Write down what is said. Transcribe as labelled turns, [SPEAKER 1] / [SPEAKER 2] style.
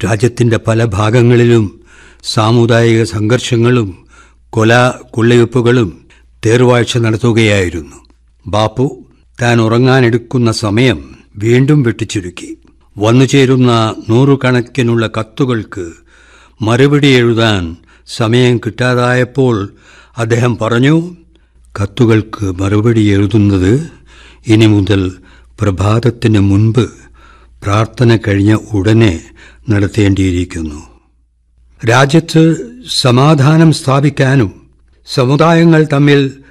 [SPEAKER 1] രാജ്യത്തിൻ്റെ പല ഭാഗങ്ങളിലും സാമുദായിക സംഘർഷങ്ങളും കൊല കൊള്ളയൊപ്പുകളും തേർവാഴ്ച നടത്തുകയായിരുന്നു ബാപ്പു താൻ ഉറങ്ങാനെടുക്കുന്ന സമയം വീണ്ടും വെട്ടിച്ചുരുക്കി വന്നു ചേരുന്ന നൂറുകണക്കിനുള്ള കത്തുകൾക്ക് മറുപടി എഴുതാൻ സമയം കിട്ടാതായപ്പോൾ അദ്ദേഹം പറഞ്ഞു കത്തുകൾക്ക് മറുപടി എഴുതുന്നത് ഇനി മുതൽ പ്രഭാതത്തിന് മുൻപ് പ്രാർത്ഥന കഴിഞ്ഞ ഉടനെ നടത്തേണ്ടിയിരിക്കുന്നു രാജ്യത്ത് സമാധാനം സ്ഥാപിക്കാനും സമുദായങ്ങൾ തമ്മിൽ